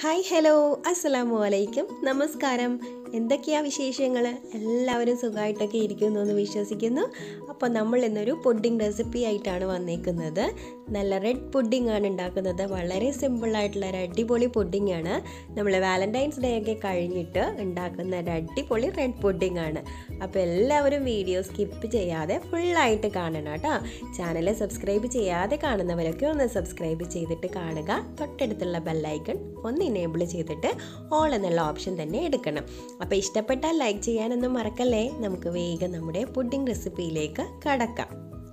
hi hello അസ്സലാമു അലൈക്കും നമസ്കാരം എന്തൊക്കെയാ വിശേഷങ്ങൾ എല്ലാവരും സുഖമായിട്ടൊക്കെ ഇരിക്കുന്നു എന്ന് വിശ്വസിക്കുന്നു അപ്പോൾ നമ്മൾ ഇന്നൊരു പുഡിംഗ് റെസിപ്പി ആയിട്ടാണ് വന്നേക്കുന്നത് നല്ല റെഡ് പുഡിംഗ് ആണ് ഉണ്ടാക്കുന്നത് വളരെ സിമ്പിളായിട്ടുള്ള ഒരു അടിപൊളി പുഡിംഗ് ആണ് നമ്മൾ വാലൻറ്റൈൻസ് ഡേ ഒക്കെ കഴിഞ്ഞിട്ട് ഉണ്ടാക്കുന്ന ഒരു അടിപൊളി റെഡ് പുഡിംഗ് ആണ് അപ്പോൾ എല്ലാവരും വീഡിയോ സ്കിപ്പ് ചെയ്യാതെ ഫുള്ളായിട്ട് കാണണം കേട്ടോ ചാനൽ സബ്സ്ക്രൈബ് ചെയ്യാതെ കാണുന്നവരൊക്കെ ഒന്ന് സബ്സ്ക്രൈബ് ചെയ്തിട്ട് കാണുക തൊട്ടടുത്തുള്ള ബെല്ലൈക്കൺ ഒന്ന് ഇനേബിൾ ചെയ്തിട്ട് ഓൾ എന്നുള്ള ഓപ്ഷൻ തന്നെ എടുക്കണം അപ്പോൾ ഇഷ്ടപ്പെട്ടാൽ ലൈക്ക് ചെയ്യാനൊന്നും മറക്കല്ലേ നമുക്ക് വേഗം നമ്മുടെ പുഡിംഗ് റെസിപ്പിയിലേക്ക് കടക്കാം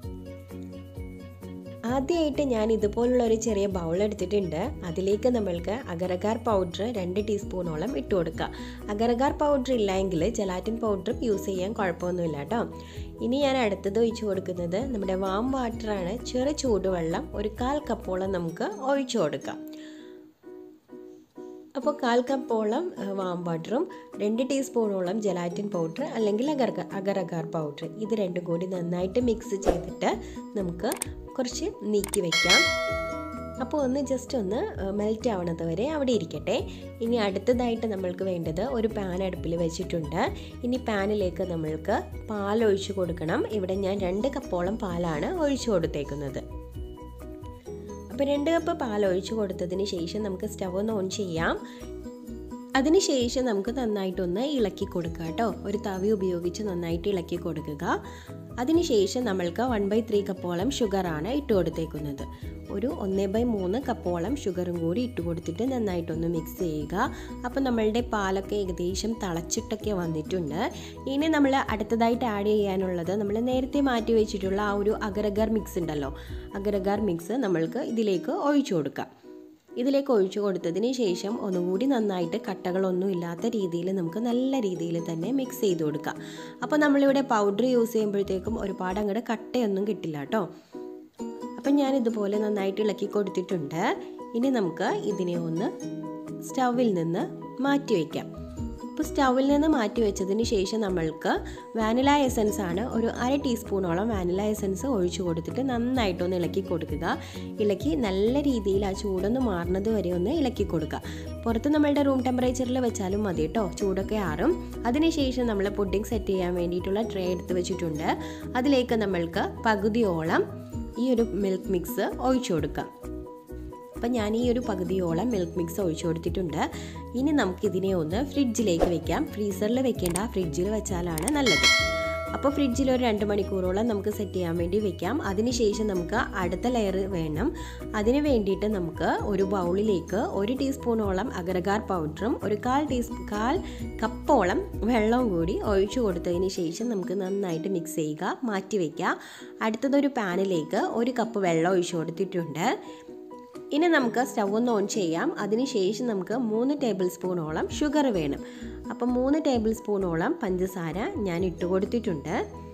ആദ്യമായിട്ട് ഞാൻ ഇതുപോലുള്ള ഒരു ചെറിയ ബൗൾ എടുത്തിട്ടുണ്ട് അതിലേക്ക് നമ്മൾക്ക് അഗരഗാർ പൗഡർ രണ്ട് ടീസ്പൂണോളം ഇട്ട് കൊടുക്കുക അഗരഗാർ പൗഡർ ഇല്ലെങ്കിൽ ജലാറ്റിൻ പൗഡറും യൂസ് ചെയ്യാൻ കുഴപ്പമൊന്നുമില്ല കേട്ടോ ഇനി ഞാൻ അടുത്തത് ഒഴിച്ചു കൊടുക്കുന്നത് നമ്മുടെ വാം വാട്ടറാണ് ചെറു ചൂടുവെള്ളം ഒരു കാൽ കപ്പോളം നമുക്ക് ഒഴിച്ചു കൊടുക്കാം അപ്പോൾ കാൽ കപ്പോളം വാം വാട്ടറും രണ്ട് ടീസ്പൂണോളം ജലാറ്റിൻ പൗഡർ അല്ലെങ്കിൽ അഗർ അഗർ പൗഡർ ഇത് രണ്ടും കൂടി നന്നായിട്ട് മിക്സ് ചെയ്തിട്ട് നമുക്ക് കുറച്ച് നീക്കി വയ്ക്കാം അപ്പോൾ ഒന്ന് ജസ്റ്റ് ഒന്ന് മെൽറ്റ് ആവണത് വരെ അവിടെ ഇരിക്കട്ടെ ഇനി അടുത്തതായിട്ട് നമ്മൾക്ക് വേണ്ടത് ഒരു പാൻ അടുപ്പിൽ വെച്ചിട്ടുണ്ട് ഇനി പാനിലേക്ക് നമ്മൾക്ക് പാൽ ഒഴിച്ചു കൊടുക്കണം ഇവിടെ ഞാൻ രണ്ട് കപ്പോളം പാലാണ് ഒഴിച്ചു കൊടുത്തേക്കുന്നത് അപ്പോൾ രണ്ട് കപ്പ് പാൽ ഒഴിച്ചു കൊടുത്തതിന് ശേഷം നമുക്ക് സ്റ്റവ് ഒന്ന് ഓൺ ചെയ്യാം അതിനുശേഷം നമുക്ക് നന്നായിട്ടൊന്ന് ഇളക്കി കൊടുക്കുക കേട്ടോ ഒരു തവി ഉപയോഗിച്ച് നന്നായിട്ട് ഇളക്കി കൊടുക്കുക അതിനുശേഷം നമ്മൾക്ക് വൺ ബൈ ത്രീ കപ്പോളം ഷുഗറാണ് ഇട്ട് കൊടുത്തേക്കുന്നത് ഒരു ഒന്ന് ബൈ മൂന്ന് കപ്പോളം ഷുഗറും കൂടി ഇട്ട് കൊടുത്തിട്ട് നന്നായിട്ടൊന്ന് മിക്സ് ചെയ്യുക അപ്പോൾ നമ്മളുടെ പാലൊക്കെ ഏകദേശം തിളച്ചിട്ടൊക്കെ വന്നിട്ടുണ്ട് ഇനി നമ്മൾ അടുത്തതായിട്ട് ആഡ് ചെയ്യാനുള്ളത് നമ്മൾ നേരത്തെ മാറ്റി വെച്ചിട്ടുള്ള ആ ഒരു അഗരഗർ മിക്സ് ഉണ്ടല്ലോ അഗരഗർ മിക്സ് നമ്മൾക്ക് ഇതിലേക്ക് ഒഴിച്ചു കൊടുക്കാം ഇതിലേക്ക് ഒഴിച്ചു കൊടുത്തതിന് ശേഷം ഒന്നുകൂടി നന്നായിട്ട് കട്ടകളൊന്നും ഇല്ലാത്ത രീതിയിൽ നമുക്ക് നല്ല രീതിയിൽ തന്നെ മിക്സ് ചെയ്ത് കൊടുക്കാം അപ്പോൾ നമ്മളിവിടെ പൗഡർ യൂസ് ചെയ്യുമ്പോഴത്തേക്കും ഒരുപാട് അങ്ങോട്ട് കട്ടയൊന്നും കിട്ടില്ല കേട്ടോ അപ്പം ഞാൻ ഇതുപോലെ നന്നായിട്ട് ഇളക്കി കൊടുത്തിട്ടുണ്ട് ഇനി നമുക്ക് ഇതിനെ ഒന്ന് സ്റ്റൗവിൽ നിന്ന് മാറ്റി വയ്ക്കാം അപ്പോൾ സ്റ്റൗവിൽ നിന്ന് മാറ്റി വെച്ചതിന് ശേഷം നമ്മൾക്ക് വാനില എസൻസ് ആണ് ഒരു അര ടീസ്പൂണോളം വാനില എസൻസ് ഒഴിച്ചു കൊടുത്തിട്ട് നന്നായിട്ടൊന്ന് ഇളക്കി കൊടുക്കുക ഇളക്കി നല്ല രീതിയിൽ ആ ചൂടൊന്ന് മാറുന്നത് വരെ ഒന്ന് ഇളക്കി കൊടുക്കുക പുറത്ത് നമ്മളുടെ റൂം ടെമ്പറേച്ചറിൽ വെച്ചാലും മതി കേട്ടോ ചൂടൊക്കെ ആറും അതിനുശേഷം നമ്മൾ പുഡിംഗ് സെറ്റ് ചെയ്യാൻ വേണ്ടിയിട്ടുള്ള ട്രേ എടുത്ത് വെച്ചിട്ടുണ്ട് അതിലേക്ക് നമ്മൾക്ക് പകുതിയോളം ഈ ഒരു മിൽക്ക് മിക്സ് ഒഴിച്ചു കൊടുക്കാം അപ്പം ഞാൻ ഈ ഒരു പകുതിയോളം മിൽക്ക് മിക്സ് ഒഴിച്ചു കൊടുത്തിട്ടുണ്ട് ഇനി നമുക്കിതിനെ ഒന്ന് ഫ്രിഡ്ജിലേക്ക് വെക്കാം ഫ്രീസറിൽ വെക്കേണ്ട ഫ്രിഡ്ജിൽ വെച്ചാലാണ് നല്ലത് അപ്പോൾ ഫ്രിഡ്ജിൽ ഒരു രണ്ട് മണിക്കൂറോളം നമുക്ക് സെറ്റ് ചെയ്യാൻ വേണ്ടി വെക്കാം അതിനുശേഷം നമുക്ക് അടുത്ത ലെയർ വേണം അതിന് വേണ്ടിയിട്ട് നമുക്ക് ഒരു ബൗളിലേക്ക് ഒരു ടീസ്പൂണോളം അഗരഗാർ പൗഡറും ഒരു കാൽ ടീസ് കാൽ കപ്പോളം വെള്ളവും കൂടി ഒഴിച്ചു കൊടുത്തതിന് ശേഷം നമുക്ക് നന്നായിട്ട് മിക്സ് ചെയ്യുക മാറ്റി വയ്ക്കുക അടുത്തതൊരു പാനിലേക്ക് ഒരു കപ്പ് വെള്ളം ഒഴിച്ചു കൊടുത്തിട്ടുണ്ട് ഇനി നമുക്ക് സ്റ്റവ് ഒന്ന് ഓൺ ചെയ്യാം അതിനുശേഷം നമുക്ക് മൂന്ന് ടേബിൾ സ്പൂണോളം ഷുഗർ വേണം അപ്പം മൂന്ന് ടേബിൾ സ്പൂണോളം പഞ്ചസാര ഞാൻ ഇട്ട് കൊടുത്തിട്ടുണ്ട്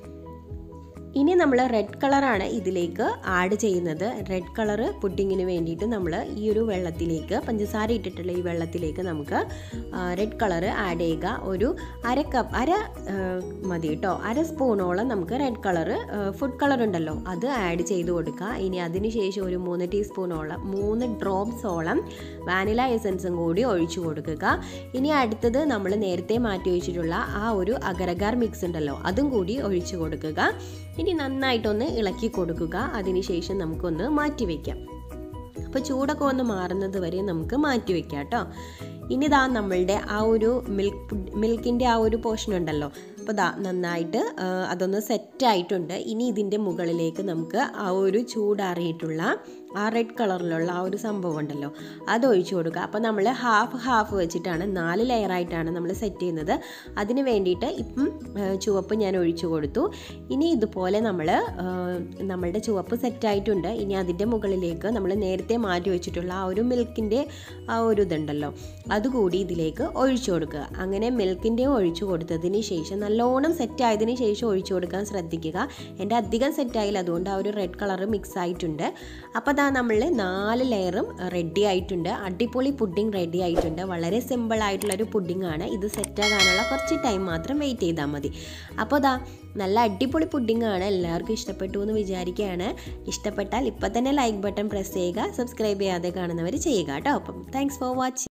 ഇനി നമ്മൾ റെഡ് കളറാണ് ഇതിലേക്ക് ആഡ് ചെയ്യുന്നത് റെഡ് കളറ് പുഡിങ്ങിന് വേണ്ടിയിട്ട് നമ്മൾ ഈ ഒരു വെള്ളത്തിലേക്ക് പഞ്ചസാര ഇട്ടിട്ടുള്ള ഈ വെള്ളത്തിലേക്ക് നമുക്ക് റെഡ് കളറ് ആഡ് ചെയ്യുക ഒരു അര കപ്പ് അര മതി കേട്ടോ അര സ്പൂണോളം നമുക്ക് റെഡ് കളറ് ഫുഡ് കളർ ഉണ്ടല്ലോ അത് ആഡ് ചെയ്ത് കൊടുക്കുക ഇനി അതിന് ശേഷം ഒരു മൂന്ന് ടീസ്പൂണോളം മൂന്ന് ഡ്രോപ്സോളം വാനില എസൻസും കൂടി ഒഴിച്ചു കൊടുക്കുക ഇനി അടുത്തത് നമ്മൾ നേരത്തെ മാറ്റി വെച്ചിട്ടുള്ള ആ ഒരു അഗരഗാർ മിക്സ് ഉണ്ടല്ലോ അതും കൂടി ഒഴിച്ചു കൊടുക്കുക ഇനി നന്നായിട്ടൊന്ന് ഇളക്കി കൊടുക്കുക അതിനുശേഷം നമുക്കൊന്ന് മാറ്റി വയ്ക്കാം അപ്പോൾ ചൂടൊക്കെ ഒന്ന് മാറുന്നത് വരെ നമുക്ക് മാറ്റി വയ്ക്കാം കേട്ടോ ഇനി ഇതാ നമ്മളുടെ ആ ഒരു മിൽക്ക് മിൽക്കിൻ്റെ ആ ഒരു പോർഷൻ ഉണ്ടല്ലോ അപ്പോൾ ദാ നന്നായിട്ട് അതൊന്ന് സെറ്റായിട്ടുണ്ട് ഇനി ഇതിൻ്റെ മുകളിലേക്ക് നമുക്ക് ആ ഒരു ചൂടാറിയിട്ടുള്ള ആ റെഡ് കളറിലുള്ള ആ ഒരു സംഭവം ഉണ്ടല്ലോ അത് ഒഴിച്ചു കൊടുക്കുക അപ്പോൾ നമ്മൾ ഹാഫ് ഹാഫ് വെച്ചിട്ടാണ് നാല് ലെയറായിട്ടാണ് നമ്മൾ സെറ്റ് ചെയ്യുന്നത് അതിന് വേണ്ടിയിട്ട് ഇപ്പം ചുവപ്പ് ഞാൻ ഒഴിച്ചു കൊടുത്തു ഇനി ഇതുപോലെ നമ്മൾ നമ്മളുടെ ചുവപ്പ് സെറ്റായിട്ടുണ്ട് ഇനി അതിൻ്റെ മുകളിലേക്ക് നമ്മൾ നേരത്തെ മാറ്റി വെച്ചിട്ടുള്ള ആ ഒരു മിൽക്കിൻ്റെ ആ ഒരു ഇതുണ്ടല്ലോ അതുകൂടി ഇതിലേക്ക് ഒഴിച്ചു കൊടുക്കുക അങ്ങനെ മിൽക്കിൻ്റെ ഒഴിച്ചു കൊടുത്തതിന് ശേഷം നല്ലോണം സെറ്റായതിന് ശേഷം ഒഴിച്ചു കൊടുക്കാൻ ശ്രദ്ധിക്കുക എൻ്റെ അധികം സെറ്റായില്ല അതുകൊണ്ട് ആ ഒരു റെഡ് കളർ മിക്സ് ആയിട്ടുണ്ട് അപ്പോൾ അതാ നമ്മൾ നാല് ലെയറും റെഡി ആയിട്ടുണ്ട് അടിപൊളി പുഡിംഗ് റെഡി ആയിട്ടുണ്ട് വളരെ സിമ്പിൾ ആയിട്ടുള്ളൊരു പുഡിംഗ് ആണ് ഇത് സെറ്റാകാനുള്ള കുറച്ച് ടൈം മാത്രം വെയിറ്റ് ചെയ്താൽ മതി അപ്പോൾ അതാ നല്ല അടിപൊളി പുഡിംഗ് ആണ് എല്ലാവർക്കും ഇഷ്ടപ്പെട്ടു എന്ന് വിചാരിക്കുകയാണ് ഇഷ്ടപ്പെട്ടാൽ ഇപ്പം തന്നെ ലൈക്ക് ബട്ടൺ പ്രസ് ചെയ്യുക സബ്സ്ക്രൈബ് ചെയ്യാതെ കാണുന്നവർ ചെയ്യുക കേട്ടോ അപ്പം താങ്ക്സ് ഫോർ വാച്ചിങ്